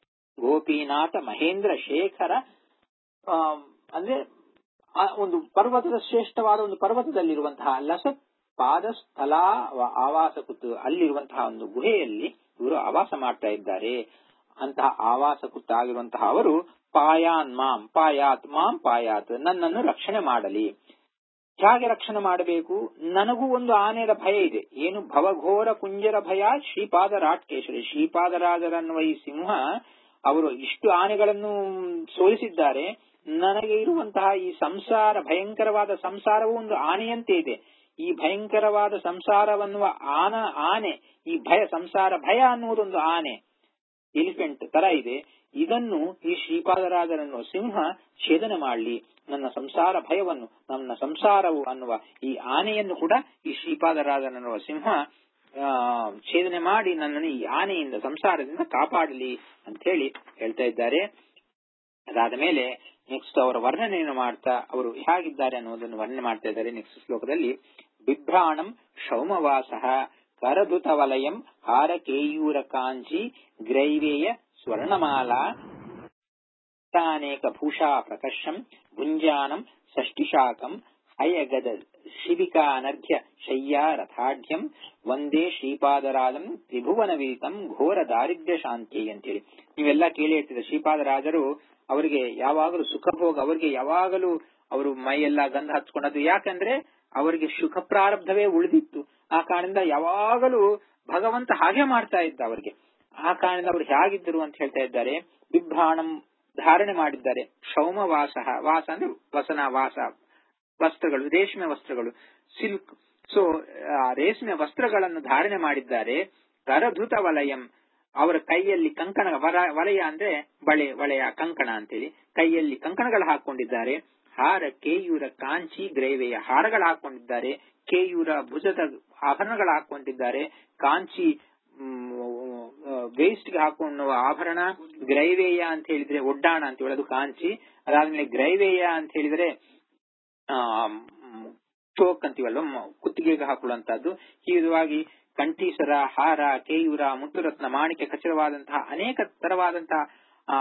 ಗೋಪಿನಾಥ ಮಹೇಂದ್ರ ಶೇಖರ ಆ, ಅಂದ್ರೆ ಆ ಒಂದು ಪರ್ವತದ ಶ್ರೇಷ್ಠವಾದ ಒಂದು ಪರ್ವತದಲ್ಲಿರುವಂತಹ ಲಸತ್ ಪಾದಸ್ಥಲ ವ- ಆವಾಸ ಕುತ್ತು ಅಲ್ಲಿರುವಂತಹ ಒಂದು ಗುಹೆಯಲ್ಲಿ ಇವರು ಆವಾಸ ಮಾಡ್ತಾ ಇದ್ದಾರೆ ಅಂತಹ ಆವಾಸ ಕುತ್ತು ಆಗಿರುವಂತಹ ಅವರು ಪಾಯಾನ್ ಮಾಂ ಪಾಯಾತ್ ಮಾಂ ಪಾಯಾತ್ ನನ್ನನ್ನು ರಕ್ಷಣೆ ಮಾಡಲಿ ಹೇಗೆ ರಕ್ಷಣೆ ಮಾಡಬೇಕು ನನಗೂ ಒಂದು ಆನೆಯ ಭಯ ಇದೆ ಏನು ಭವಘೋರ ಕುಂಜರ ಭಯ ಶ್ರೀಪಾದ ರಾಟ್ಕೇಶ್ವರಿ ಶ್ರೀಪಾದರಾಜರನ್ನುವ ಈ ಸಿಂಹ ಅವರು ಇಷ್ಟು ಆನೆಗಳನ್ನು ಸೋಲಿಸಿದ್ದಾರೆ ನನಗೆ ಇರುವಂತಹ ಈ ಸಂಸಾರ ಭಯಂಕರವಾದ ಸಂಸಾರವು ಒಂದು ಆನೆಯಂತೆ ಇದೆ ಈ ಭಯಂಕರವಾದ ಸಂಸಾರವನ್ನುವ ಆನ ಆನೆ ಈ ಭಯ ಸಂಸಾರ ಭಯ ಅನ್ನುವುದೊಂದು ಆನೆ ಎಲಿಫೆಂಟ್ ತರ ಇದೆ ಇದನ್ನು ಈ ಶ್ರೀಪಾದರಾಜರನ್ನು ಸಿಂಹ ಛೇದನೆ ಮಾಡಲಿ ನನ್ನ ಸಂಸಾರ ಭಯವನ್ನು ನನ್ನ ಸಂಸಾರವು ಅನ್ನುವ ಈ ಆನೆಯನ್ನು ಕೂಡ ಈ ಶ್ರೀಪಾದರಾಜರನ್ನುವ ಸಿಂಹ ಆ, ಛೇದನೆ ಮಾಡಿ ನನ್ನನ್ನು ಈ ಆನೆಯಿಂದ ಸಂಸಾರದಿಂದ ಕಾಪಾಡಲಿ ಅಂತ ಹೇಳಿ ಹೇಳ್ತಾ ಇದ್ದಾರೆ ಅದಾದ ಮೇಲೆ ನೆಕ್ಸ್ಟ್ ಅವರ ವರ್ಣನೆಯನ್ನು ಮಾಡ್ತಾ ಅವರು ಹೇಗಿದ್ದಾರೆ ಅನ್ನೋದನ್ನು ವರ್ಣನೆ ಮಾಡ್ತಾ ಇದ್ದಾರೆ ನೆಕ್ಸ್ಟ್ ಶ್ಲೋಕದಲ್ಲಿ ಬಿಭ್ರಾಣಂ ಶೌಮವಾಸ ಕರಧುತ ವಲಯಂ ಹಾರ ಕೇಯೂರ ಕಾಂಚಿ ಗ್ರೈವೇಯ ಸ್ವರ್ಣಮಾಲಾ ಅನೇಕ ಭೂಷಾ ಪ್ರಕರ್ಷಂ ಭುಂಜಾನಂ ಷಷ್ಟಿಶಾಕಂ ಹಯಗದ ಶಿಬಿಕಾನರ್ಘ್ಯ ಶಯ್ಯಾ ರಥಾಢ್ಯಂ ಒಂದೇ ಶ್ರೀಪಾದರಾಜಂ ತ್ರಿಭುವನ ವೀತಂ ಘೋರ ದಾರಿದ್ರ್ಯ ಶಾಂತಿ ಅಂತೇಳಿ ನೀವೆಲ್ಲ ಕೇಳಿ ಇರ್ತೀರ ಶ್ರೀಪಾದರಾಜರು ಅವರಿಗೆ ಯಾವಾಗಲೂ ಸುಖ ಭೋಗ ಅವರಿಗೆ ಯಾವಾಗಲೂ ಅವರು ಮೈಯೆಲ್ಲ ಗಂಧ ಹಚ್ಕೊಂಡದ್ದು ಯಾಕಂದ್ರೆ ಅವರಿಗೆ ಸುಖ ಪ್ರಾರಬ್ಧವೇ ಉಳಿದಿತ್ತು ಆ ಕಾರಣದಿಂದ ಯಾವಾಗಲೂ ಭಗವಂತ ಹಾಗೆ ಮಾಡ್ತಾ ಇದ್ದ ಅವರಿಗೆ ಆ ಕಾರಣದಿಂದ ಅವರು ಹೇಗಿದ್ದರು ಅಂತ ಹೇಳ್ತಾ ಇದ್ದಾರೆ ಬಿಭ್ರಾಣಂ ಧಾರಣೆ ಮಾಡಿದ್ದಾರೆ ಕ್ಷೌಮ ವಾಸ ವಾಸ ಅಂದ್ರೆ ವಸನ ವಾಸ ವಸ್ತ್ರಗಳು ರೇಷ್ಮೆ ವಸ್ತ್ರಗಳು ಸಿಲ್ಕ್ ಸೊ ರೇಷ್ಮೆ ವಸ್ತ್ರಗಳನ್ನು ಧಾರಣೆ ಮಾಡಿದ್ದಾರೆ ಕರಧೃತ ವಲಯಂ ಅವರ ಕೈಯಲ್ಲಿ ಕಂಕಣ ವರ- ವಲಯ ಅಂದ್ರೆ ಬಳೆ ವಲಯ ಕಂಕಣ ಅಂತೇಳಿ ಕೈಯಲ್ಲಿ ಕಂಕಣಗಳು ಹಾಕೊಂಡಿದ್ದಾರೆ ಹಾರ ಕೇಯೂರ ಕಾಂಚಿ ಗ್ರೈವೆಯ ಹಾರಗಳು ಹಾಕೊಂಡಿದ್ದಾರೆ ಕೇಯೂರ ಭುಜದ ಆಭರಣಗಳು ಹಾಕೊಂಡಿದ್ದಾರೆ ಕಾಂಚಿ ವೇಸ್ಟ್ ಗೆ ಹಾಕೊಳ್ಳುವ ಆಭರಣ ಗ್ರೈವೇಯ ಅಂತ ಹೇಳಿದ್ರೆ ಒಡ್ಡಾಣ ಅಂತ ಹೇಳೋದು ಕಾಂಚಿ ಅದಾದ್ಮೇಲೆ ಗ್ರೈವೇಯ ಅಂತ ಹೇಳಿದ್ರೆ ಆ ಚೋಕ್ ಅಂತೀವಲ್ವ ಮ- ಕುತ್ತಿಗೆಗೆ ಹಾಕೊಳ್ಳುವಂತಹದ್ದು ಹೀಗಾಗಿ ಕಂಠೀಸರ ಹಾರ ಕೇಯೂರ ಮುತ್ತುರತ್ನ ಮಾಣಿಕ್ಯ ಖಚಿತವಾದಂತಹ ಅನೇಕ ತರವಾದಂತಹ ಆ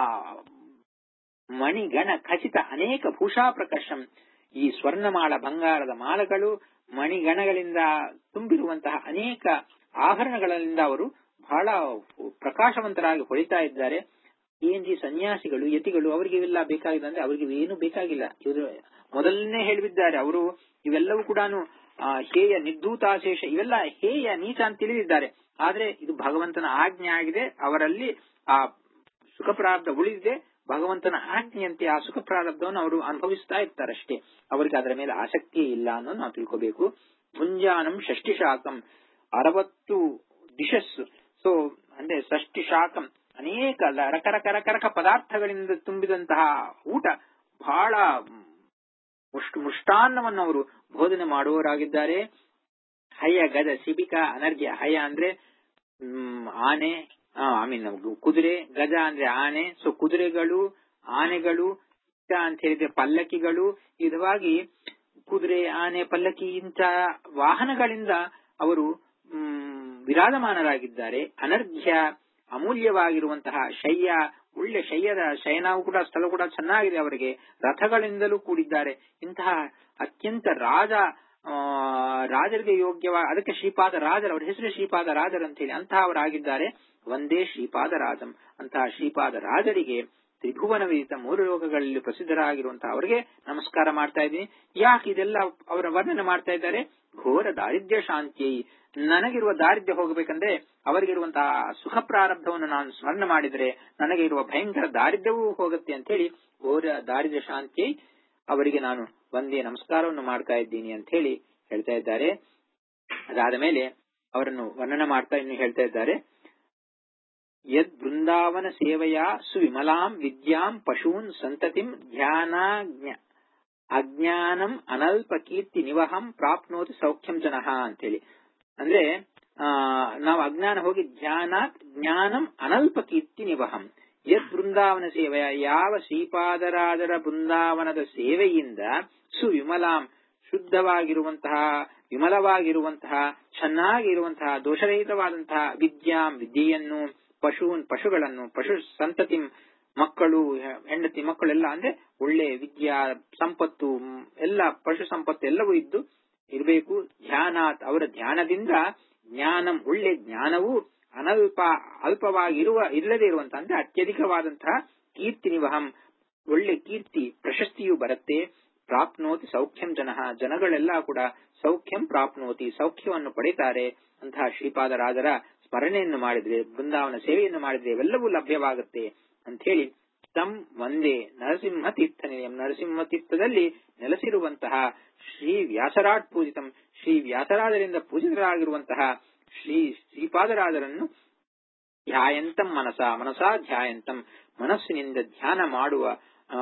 ಮಣಿಗಣ ಖಚಿತ ಅನೇಕ ಭೂಷಾ ಪ್ರಕರ್ಷಂ ಈ ಸ್ವರ್ಣಮಾಳ ಬಂಗಾರದ ಮಾಲಗಳು ಮಣಿಗಣಗಳಿಂದ ತುಂಬಿರುವಂತಹ ಅನೇಕ ಆಭರಣಗಳಿಂದ ಅವರು ಬಹಳ ಪ್ರಕಾಶವಂತರಾಗಿ ಹೊಳಿತಾ ಇದ್ದಾರೆ ಏನ್ರಿ ಸನ್ಯಾಸಿಗಳು ಯತಿಗಳು ಅವರಿಗೆ ಇವೆಲ್ಲ ಬೇಕಾಗಿದೆ ಅಂದ್ರೆ ಅವರಿಗೆ ಏನು ಬೇಕಾಗಿಲ್ಲ ಇವರು ಮೊದಲನೇ ಹೇಳಿದ್ದಾರೆ ಅವರು ಇವೆಲ್ಲವೂ ಕೂಡ ಹೇಯ ನಿರ್ಧೂತಾಶೇಷ ಇವೆಲ್ಲ ಹೇಯ ನೀಚ ಅಂತ ತಿಳಿದಿದ್ದಾರೆ ಆದ್ರೆ ಇದು ಭಗವಂತನ ಆಜ್ಞೆ ಆಗಿದೆ ಅವರಲ್ಲಿ ಆ ಸುಖ ಪ್ರಾರಬ್ಧ ಉಳಿದಿದೆ ಭಗವಂತನ ಆಜ್ಞೆಯಂತೆ ಆ ಸುಖ ಪ್ರಾರಬ್ಧವನ್ನು ಅವರು ಅನುಭವಿಸ್ತಾ ಇರ್ತಾರಷ್ಟೇ ಅವರಿಗೆ ಅದರ ಮೇಲೆ ಆಸಕ್ತಿ ಇಲ್ಲ ಅನ್ನೋದು ನಾವು ತಿಳ್ಕೋಬೇಕು ಭುಂಜಾನಂ ಷಷ್ಟಿ ಶಾಕಂ ಅರವತ್ತು ಡಿಶಸ್ ಸೊ ಅಂದ್ರೆ ಷಷ್ಟಿ ಶಾಕಂ ಅನೇಕ ರಕರಕ ರಕರಕ ಪದಾರ್ಥಗಳಿಂದ ತುಂಬಿದಂತಹ ಊಟ ಬಹಳ ಮುಷ್ಟಾನ್ನವನ್ನು ಅವರು ಬೋಧನೆ ಮಾಡುವವರಾಗಿದ್ದಾರೆ ಹಯ ಗದ ಸಿಬಿಕ ಅನರ್ಘ್ಯ ಹಯ ಅಂದ್ರೆ ಆನೆ ಐ ಮೀನ್ ಕುದುರೆ ಗಜ ಅಂದ್ರೆ ಆನೆ ಸೊ ಕುದುರೆಗಳು ಆನೆಗಳು ಅಂತ ಹೇಳಿದ್ರೆ ಪಲ್ಲಕ್ಕಿಗಳು ವಿಧವಾಗಿ ಕುದುರೆ ಆನೆ ಪಲ್ಲಕ್ಕಿ ಇಂಥ ವಾಹನಗಳಿಂದ ಅವರು ವಿರಾಜಮಾನರಾಗಿದ್ದಾರೆ ಅನರ್ಘ್ಯ ಅಮೂಲ್ಯವಾಗಿರುವಂತಹ ಶಯ್ಯ ಒಳ್ಳೆ ಶಯ್ಯದ ಶಯನವು ಕೂಡ ಸ್ಥಳ ಕೂಡ ಚೆನ್ನಾಗಿದೆ ಅವರಿಗೆ ರಥಗಳಿಂದಲೂ ಕೂಡಿದ್ದಾರೆ ಇಂತಹ ಅತ್ಯಂತ ರಾಜ ರಾಜರಿಗೆ ಯೋಗ್ಯವ ಅದಕ್ಕೆ ಶ್ರೀಪಾದ ರಾಜರ ಅವರ ಹೆಸರು ಶ್ರೀಪಾದ ರಾಜರ್ ಅಂತ ಹೇಳಿ ಅಂತಹ ಅವರಾಗಿದ್ದಾರೆ ಒಂದೇ ಶ್ರೀಪಾದ ರಾಜಂ ಅಂತಹ ಶ್ರೀಪಾದ ರಾಜರಿಗೆ ತ್ರಿಭುವನ ವಿದಿತ ಮೂರು ಲೋಕಗಳಲ್ಲಿ ಪ್ರಸಿದ್ಧರಾಗಿರುವಂತಹ ಅವರಿಗೆ ನಮಸ್ಕಾರ ಮಾಡ್ತಾ ಇದ್ದೀನಿ ಯಾಕೆ ಇದೆಲ್ಲ ಅವರ ವರ್ಣನೆ ಮಾಡ್ತಾ ಇದ್ದಾರೆ ಘೋರ ದಾರಿದ್ರ್ಯ ಶಾಂತಿ ನನಗಿರುವ ದಾರಿದ್ರ್ಯ ಹೋಗಬೇಕಂದ್ರೆ ಅವರಿಗಿರುವಂತಹ ಸುಖ ಪ್ರಾರಬ್ಧವನ್ನು ನಾನು ಸ್ಮರಣ ಮಾಡಿದರೆ ನನಗೆ ಇರುವ ಭಯಂಕರ ದಾರಿದ್ರ್ಯವೂ ಹೋಗುತ್ತೆ ಅಂತ ಹೇಳಿ ಘೋರ ದಾರಿದ್ರ್ಯ ಶಾಂತಿ ಅವರಿಗೆ ನಾನು ಒಂದೇ ನಮಸ್ಕಾರವನ್ನು ಮಾಡ್ತಾ ಇದ್ದೀನಿ ಅಂತ ಹೇಳಿ ಹೇಳ್ತಾ ಇದ್ದಾರೆ ಅದಾದ ಮೇಲೆ ಅವರನ್ನು ವರ್ಣನ ಮಾಡ್ತಾ ಇನ್ನು ಹೇಳ್ತಾ ಇದ್ದಾರೆ ಯದ್ ಬೃಂದಾವನ ಸೇವೆಯ ಸುವಿಮಲಾಂ ವಿದ್ಯಾಂ ಪಶೂನ್ ಸಂತತಿಂ ಧ್ಯಾನ ಅಜ್ಞಾನಂ ಅನಲ್ಪ ಕೀರ್ತಿ ನಿವಹಂ ಪ್ರಾಪ್ನೋತಿ ಸೌಖ್ಯಂ ಜನಃ ಅಂತೇಳಿ ಅಂದ್ರೆ ಆ ನಾವು ಅಜ್ಞಾನ ಹೋಗಿ ಧ್ಯಾನ ಜ್ಞಾನಂ ಅನಲ್ಪ ಕೀರ್ತಿ ನಿವಹಂ ಯದ್ ಬೃಂದಾವನ ಸೇವೆಯ ಯಾವ ಶ್ರೀಪಾದರಾಜರ ಬೃಂದಾವನದ ಸೇವೆಯಿಂದ ಸುವಿಮಲಾಂ ಶುದ್ಧವಾಗಿರುವಂತಹ ವಿಮಲವಾಗಿರುವಂತಹ ಚೆನ್ನಾಗಿರುವಂತಹ ದೋಷರಹಿತವಾದಂತಹ ವಿದ್ಯಾಂ ವಿದ್ಯೆಯನ್ನು ಪಶುನ್ ಪಶುಗಳನ್ನು ಪಶು ಸಂತತಿ ಮಕ್ಕಳು ಹೆಂಡತಿ ಮಕ್ಕಳೆಲ್ಲ ಅಂದ್ರೆ ಒಳ್ಳೆ ವಿದ್ಯಾ ಸಂಪತ್ತು ಎಲ್ಲ ಪಶು ಸಂಪತ್ತು ಎಲ್ಲವೂ ಇದ್ದು ಇರಬೇಕು ಧ್ಯಾನಾತ್ ಅವರ ಧ್ಯಾನದಿಂದ ಜ್ಞಾನಂ ಒಳ್ಳೆ ಜ್ಞಾನವು ಅನಲ್ಪ ಅಲ್ಪವಾಗಿರುವ ಇಲ್ಲದೆ ಇರುವಂತಹ ಅಂದ್ರೆ ಅತ್ಯಧಿಕವಾದಂತಹ ಕೀರ್ತಿ ನಿವಹಂ ಒಳ್ಳೆ ಕೀರ್ತಿ ಪ್ರಶಸ್ತಿಯು ಬರುತ್ತೆ ಪ್ರಾಪ್ನೋತಿ ಸೌಖ್ಯಂ ಜನಃ ಜನಗಳೆಲ್ಲ ಕೂಡ ಸೌಖ್ಯಂ ಪ್ರಾಪ್ನೋತಿ ಸೌಖ್ಯವನ್ನು ಪಡಿತಾರೆ ಅಂತಹ ಶ್ರೀಪಾದರಾಜರ ಸ್ಮರಣೆಯನ್ನು ಮಾಡಿದ್ರೆ ಬೃಂದಾವನ ಸೇವೆಯನ್ನು ಮಾಡಿದ್ರೆ ಇವೆಲ್ಲವೂ ಲಭ್ಯವಾಗುತ್ತೆ ಅಂತ ಹೇಳಿ ತಂ ಒಂದೇ ನರಸಿಂಹ ತೀರ್ಥ ನಿಲಯಂ ನರಸಿಂಹ ತೀರ್ಥದಲ್ಲಿ ನೆಲೆಸಿರುವಂತಹ ಶ್ರೀ ವ್ಯಾಸರಾಟ್ ಪೂಜಿತಂ ಶ್ರೀ ವ್ಯಾಸರಾಜರಿಂದ ಪೂಜಿತರಾಗಿರುವಂತಹ ಶ್ರೀ ಶ್ರೀಪಾದರಾಜರನ್ನು ಧ್ಯಾಯಂತಂ ಮನಸ ಮನಸಾ ಧ್ಯಾಯಂತಂ ಮನಸ್ಸಿನಿಂದ ಧ್ಯಾನ ಮಾಡುವ ಆ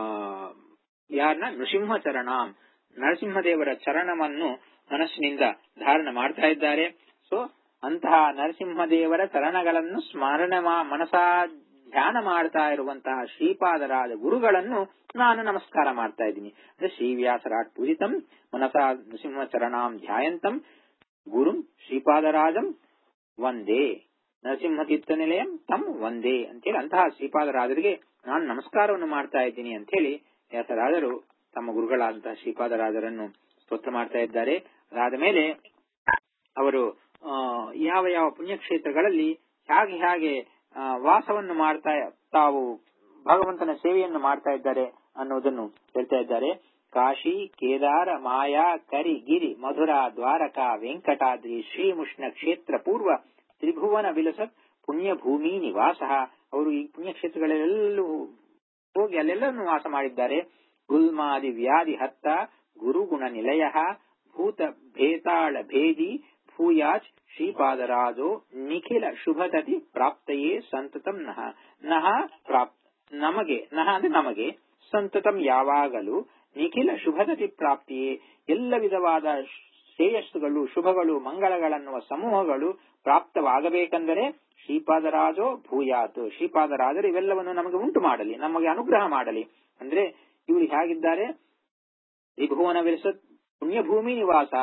ಯಾರನ್ನ ನೃಸಿಂಹ ಚರಣಾಂ ನರಸಿಂಹದೇವರ ಚರಣವನ್ನು ಮನಸ್ಸಿನಿಂದ ಧಾರಣ ಮಾಡ್ತಾ ಇದ್ದಾರೆ ಸೊ ಅಂತಹ ನರಸಿಂಹದೇವರ ಚರಣಗಳನ್ನು ಸ್ಮರಣ ಮನಸಾ ಧ್ಯಾನ ಮಾಡ್ತಾ ಇರುವಂತಹ ಶ್ರೀಪಾದರಾದ ಗುರುಗಳನ್ನು ನಾನು ನಮಸ್ಕಾರ ಮಾಡ್ತಾ ಇದ್ದೀನಿ ಅಂದ್ರೆ ಶ್ರೀವ್ಯಾಸರಾಟ್ ಪೂಜಿತಂ ಮನಸಾ ನೃಸಿಂಹ ಚರಣಾಂ ಧ್ಯಾಯಂತಂ ಗುರುಂ ಶ್ರೀಪಾದರಾಜಂ ಒಂದೇ ನರಸಿಂಹ ತೀರ್ಥ ನಿಲಯಂ ತಮ್ ಒಂದೇ ಅಂತೇಳಿ ಅಂತಹ ಶ್ರೀಪಾದರಾಜರಿಗೆ ನಾನು ನಮಸ್ಕಾರವನ್ನು ಮಾಡ್ತಾ ಇದ್ದೀನಿ ಅಂತ ಹೇಳಿ ವ್ಯಾಸರಾಜರು ತಮ್ಮ ಗುರುಗಳಾದಂತಹ ಶ್ರೀಪಾದರಾಜರನ್ನು ಸ್ತೋತ್ರ ಮಾಡ್ತಾ ಇದ್ದಾರೆ ಅದಾದ ಮೇಲೆ ಅವರು ಯಾವ ಯಾವ ಪುಣ್ಯಕ್ಷೇತ್ರಗಳಲ್ಲಿ ಹೇಗೆ ಹೇಗೆ ವಾಸವನ್ನು ಮಾಡ್ತಾ ತಾವು ಭಗವಂತನ ಸೇವೆಯನ್ನು ಮಾಡ್ತಾ ಇದ್ದಾರೆ ಅನ್ನೋದನ್ನು ಹೇಳ್ತಾ ಇದ್ದಾರೆ ಕಾಶಿ ಕೇದಾರ ಮಾಯಾ ಕರಿ ಗಿರಿ ಮಧುರ ದ್ವಾರಕಾ ವೆಂಕಟಾದ್ರಿ ಶ್ರೀಮುಷ್ಣ ಕ್ಷೇತ್ರ ಪೂರ್ವ ತ್ರಿಭುವನ ವಿಲಸತ್ ಪುಣ್ಯ ಭೂಮಿ ನಿವಾಸ ಅವರು ಈ ಪುಣ್ಯಕ್ಷೇತ್ರಗಳೆಲ್ಲೂ ಹೋಗಿ ಅಲ್ಲೆಲ್ಲವನ್ನು ವಾಸ ಮಾಡಿದ್ದಾರೆ ಗುಲ್ಮಾದಿ ವ್ಯಾಧಿ ಹತ್ತ ಗುರುಗುಣ ನಿಲಯ ಭೂತ ಭೇತಾಳ ಭೇದಿ ಭೂಯಾಚ್ ಶ್ರೀಪಾದರಾಜೋ ನಿಖಿಲ ಶುಭತತಿ ಪ್ರಾಪ್ತಯೇ ಸಂತತಂ ನಹ ನಹ ಪ್ರಾಪ್ ನಮಗೆ ನಹ ಅಂದ್ರೆ ನಮಗೆ ಸಂತತಂ ಯಾವಾಗಲೂ ನಿಖಿಲ ಶುಭತತಿ ಪ್ರಾಪ್ತಿಯೇ ಎಲ್ಲ ವಿಧವಾದ ಶ್ರೇಯಸ್ಸುಗಳು ಶುಭಗಳು ಮಂಗಳಗಳನ್ನುವ ಸಮೂಹಗಳು ಪ್ರಾಪ್ತವಾಗಬೇಕೆಂದರೆ ಶ್ರೀಪಾದರಾಜೋ ಭೂಯಾತ್ ಶ್ರೀಪಾದರಾಜರು ಇವೆಲ್ಲವನ್ನು ನಮಗೆ ಉಂಟು ಮಾಡಲಿ ನಮಗೆ ಅನುಗ್ರಹ ಮಾಡಲಿ ಅಂದ್ರೆ ಇವರು ಹೇಗಿದ್ದಾರೆ ತ್ರಿಭುವನ ವಿರಸ ಪುಣ್ಯಭೂಮಿ ನಿವಾಸ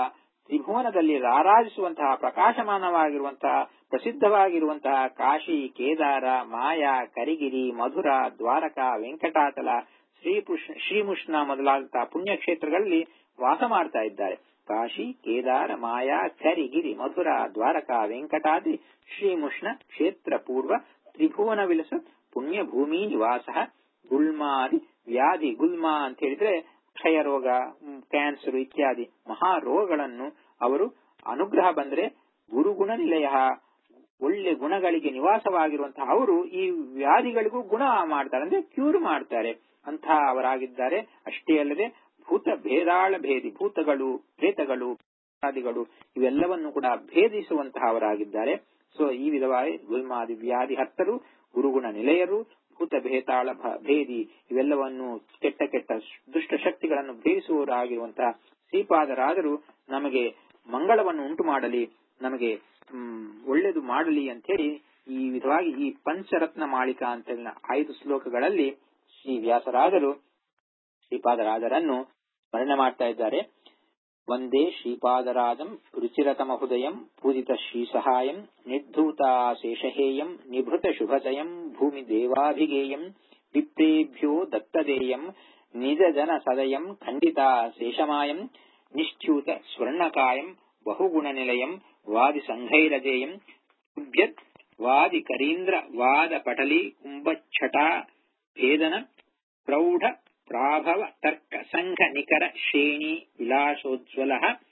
ತ್ರಿಭುವನದಲ್ಲಿ ರಾರಾಜಿಸುವಂತಹ ಪ್ರಕಾಶಮಾನವಾಗಿರುವಂತಹ ಪ್ರಸಿದ್ಧವಾಗಿರುವಂತಹ ಕಾಶಿ ಕೇದಾರ ಮಾಯಾ ಕರಿಗಿರಿ ಮಧುರ ದ್ವಾರಕ ವೆಂಕಟಾಚಲ ಶ್ರೀಪುಷ್ ಶ್ರೀಮುಷ್ಣ ಮೊದಲಾದಂತಹ ಪುಣ್ಯಕ್ಷೇತ್ರಗಳಲ್ಲಿ ವಾಸ ಮಾಡ್ತಾ ಇದ್ದಾರೆ ಕಾಶಿ ಕೇದಾರ ಮಾಯಾ ಕರಿಗಿರಿ ಮಧುರ ದ್ವಾರಕ ವೆಂಕಟಾದಿ ಶ್ರೀಮುಷ್ಣ ಕ್ಷೇತ್ರ ಪೂರ್ವ ತ್ರಿಭುವನ ವಿಲಸ ಪುಣ್ಯ ಭೂಮಿ ನಿವಾಸ ಗುಲ್ಮಾದಿ ವ್ಯಾಧಿ ಗುಲ್ಮಾ ಅಂತ ಹೇಳಿದ್ರೆ ಕ್ಷಯರೋಗ ಕ್ಯಾನ್ಸರ್ ಇತ್ಯಾದಿ ಮಹಾರೋಗಗಳನ್ನು ಅವರು ಅನುಗ್ರಹ ಬಂದ್ರೆ ಗುರುಗುಣ ನಿಲಯ ಒಳ್ಳೆ ಗುಣಗಳಿಗೆ ನಿವಾಸವಾಗಿರುವಂತಹ ಅವರು ಈ ವ್ಯಾಧಿಗಳಿಗೂ ಗುಣ ಮಾಡ್ತಾರೆ ಅಂದ್ರೆ ಕ್ಯೂರ್ ಮಾಡ್ತಾರೆ ಅಂತ ಅವರಾಗಿದ್ದಾರೆ ಅಷ್ಟೇ ಅಲ್ಲದೆ ಭೂತ ಭೇದಾಳ ಭೇದಿ ಭೂತಗಳು ಪ್ರೇತಗಳು ಆದಿಗಳು ಇವೆಲ್ಲವನ್ನು ಕೂಡ ಭೇದಿಸುವಂತಹ ಅವರಾಗಿದ್ದಾರೆ ಸೊ ಈ ವಿಧವಾಗಿ ಗುಲ್ಮಾದಿ ವ್ಯಾಧಿ ಹತ್ತರು ಗುರುಗುಣ ನಿಲಯರು ಭೂತ ಭೇತಾಳ ಭೇದಿ ಇವೆಲ್ಲವನ್ನು ಕೆಟ್ಟ ಕೆಟ್ಟ ದುಷ್ಟ ಶಕ್ತಿಗಳನ್ನು ಭೇದಿಸುವವರಾಗಿರುವಂತಹ ಶ್ರೀಪಾದರಾದರು ನಮಗೆ ಮಂಗಳವನ್ನು ಉಂಟು ಮಾಡಲಿ ನಮಗೆ ಒಳ್ಳೆಯದು ಮಾಡಲಿ ಅಂತ ಹೇಳಿ ಈ ವಿಧವಾಗಿ ಈ ಪಂಚರತ್ನ ಮಾಳಿಕಾ ಅಂತ ಐದು ಶ್ಲೋಕಗಳಲ್ಲಿ ಶ್ರೀ ವ್ಯಾಸರಾಜರು ಶ್ರೀಪಾದರಾಜರನ್ನು ವರ್ಣನೆ ಮಾಡ್ತಾ ಇದ್ದಾರೆ ವಂದೇ ಶ್ರೀಪಾದರಾಜಂ ರುಚಿರತಮ ಹೃದಯಂ ಪೂಜಿತ ಶ್ರೀ ಸಹಾಯಂ ನಿರ್ಧೂತಾಶೇಷಹೇಯಂ ನಿಭೃತ ಶುಭಚಯಂ ಭೂಮಿ ದೇವಾಭಿಗೇಯಂ ವಿಪ್ರೇಭ್ಯೋ ದತ್ತದೇಯಂ ನಿಜ ಜನ ಸದಯಂ ಖಂಡಿತ ಶೇಷಮಾಯಂ ನಿಶ್ಚ್ಯೂತ ಸ್ವರ್ಣಕಾಯಂ ಬಹುಗುಣ ನಿಲಯಂ ವಾದಿ ಸಂಘೈರಜೇಯಂ ತುಭ್ಯತ್ ವಾದಿ ಕರೀಂದ್ರ ವಾದ ಪಟಲಿ ಕುಂಭಛಟಾ ಭೇದನ ಪ್ರೌಢ ಪ್ರಾಭವ ತರ್ಕ ಸಂಘ ನಿಕರ ಶ್ರೇಣಿ ವಿಲಾಸೋಜ್ವಲ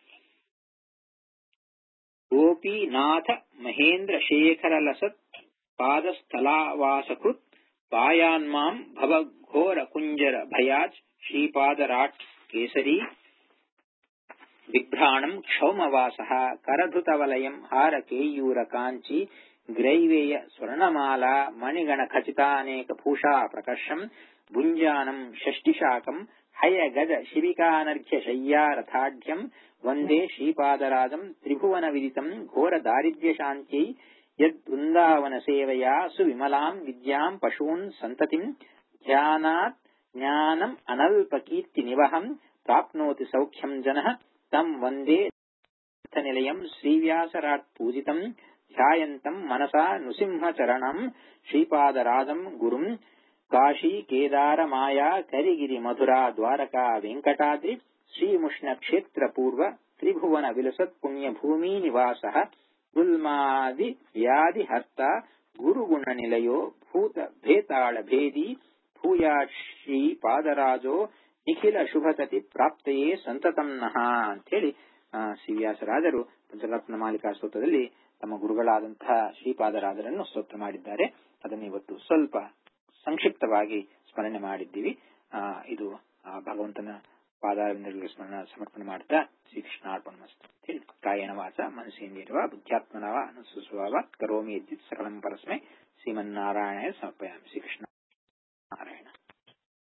ಗೋಪೀನಾಥ ಮಹೇಂದ್ರ ಶೇಖರ ಲಸತ್ ಪಾದಸ್ಥಲಾವಾಸಕೃತ್ ಪಾಯಾನ್ಮಾಂ ಭವಘೋರ ಕುಂಜರ ಭಯಾಜ್ ಶ್ರೀಪಾದರಾಟ್ ಕೇಸರಿ ಬಿಭ್ರಾಣಂ ಕ್ಷೌಮವಾಸ ಕರಧೃತವಲಯಂ ಹಾರ ಕೇಯೂರ ಕಾಂಚಿ ಗ್ರೈವೇಯ ಸ್ವರ್ಣಮಾಲಾ ಮಣಿಗಣ ಖಚಿತಾನೇಕ ಭೂಷಾ ಪ್ರಕರ್ಷಂ ಭುಂಜಾನಂ ಷಷ್ಟಿಶಾಕಂ ಹಯ ಗಜ ಶಿಬಿಕಾನರ್ಘ್ಯ ಶಯ್ಯಾರಥಾಢ್ಯಂ ವಂದೇ ಶ್ರೀಪಾದರಾಜಂ ತ್ರಿಭುವನ ವಿದಿತಂ ಘೋರ ದಾರಿದ್ರ್ಯ ಶಾಂತ್ಯೈ ಯದ್ ವೃಂದಾವನ ಸೇವೆಯಾ ಸುವಿಮಲಾಂ ವಿದ್ಯಾಂ ಪಶೂನ್ ಸಂತತಿಂ ಧ್ಯಾನಾತ್ ಜ್ಞಾನಂ ಅನಲ್ಪ ಕೀರ್ತಿ ನಿವಹಂ ಪ್ರಾಪ್ನೋತಿ ಸೌಖ್ಯಂ ಜನಃ ತಂ ವಂದೇ ನಿಲಯಂ ಶ್ರೀವ್ಯಾಸರಾಟ್ ಪೂಜಿತಂ ಧ್ಯಾಯಂತಂ ಮನಸಾ ನೃಸಿಂಹಚರಣಂ ಶ್ರೀಪಾದರಾಜಂ ಗುರುಂ ಕಾಶಿ ಕೇದಾರ ಮಾಯಾ ಕರಿಗಿರಿ ಮಧುರಾ ದ್ವಾರಕಾ ವೆಂಕಟಾದ್ರಿ ಶ್ರೀಮುಷ್ಣ ಕ್ಷೇತ್ರ ಪೂರ್ವ ತ್ರಿಭುವನ ವಿಲಸತ್ ಪುಣ್ಯ ಭೂಮಿ ನಿವಾಸ ಗುಲ್ಮಾದಿ ವ್ಯಾಧಿ ಹರ್ತ ಗುರುಗುಣ ನಿಲಯೋ ಭೂತ ಭೇತಾಳ ಭೇದಿ ಭೂಯಾ ಶ್ರೀ ಪಾದರಾಜೋ ನಿಖಿಲ ಶುಭತತಿ ಪ್ರಾಪ್ತಯೇ ಸಂತತಂ ನಹ ಅಂತೇಳಿ ಶ್ರೀವ್ಯಾಸರಾಜರು ಪಂಚರತ್ನ ಮಾಲಿಕಾ ಸ್ತೋತ್ರದಲ್ಲಿ ತಮ್ಮ ಗುರುಗಳಾದಂತಹ ಶ್ರೀಪಾದರಾಜರನ್ನು ಸ್ತೋತ್ರ ಮಾಡಿದ್ದಾರೆ ಅದನ್ನು ಇವತ್ತು ಸ್ವಲ್ಪ ಸಂಕ್ಷಿಪ್ತವಾಗಿ ಸ್ಮರಣೆ ಮಾಡಿದ್ದೀವಿ ಆ ಇದು ಆ ಭಗವಂತನ ಪಾದಾರವಿಂದಗಳಿಗೆ ಸ್ಮರಣ ಸಮರ್ಪಣೆ ಮಾಡ್ತಾ ಶ್ರೀಕೃಷ್ಣಾರ್ಪಣ ಮಸ್ತು ಕಾಯನ ವಾಚ ಮನಸ್ಸೇಂದಿರುವ ಬುದ್ಧ್ಯಾತ್ಮನವ ಅನುಸುಸ್ವವ ಕರೋಮಿ ಇದ್ದಿತ್ ಸಕಲಂ ಪರಸ್ಮೈ ಶ್ರೀಮನ್ನಾರಾಯಣ ಸಮರ್ಪಯಾಮಿ ಶ್ರೀಕೃಷ್ಣ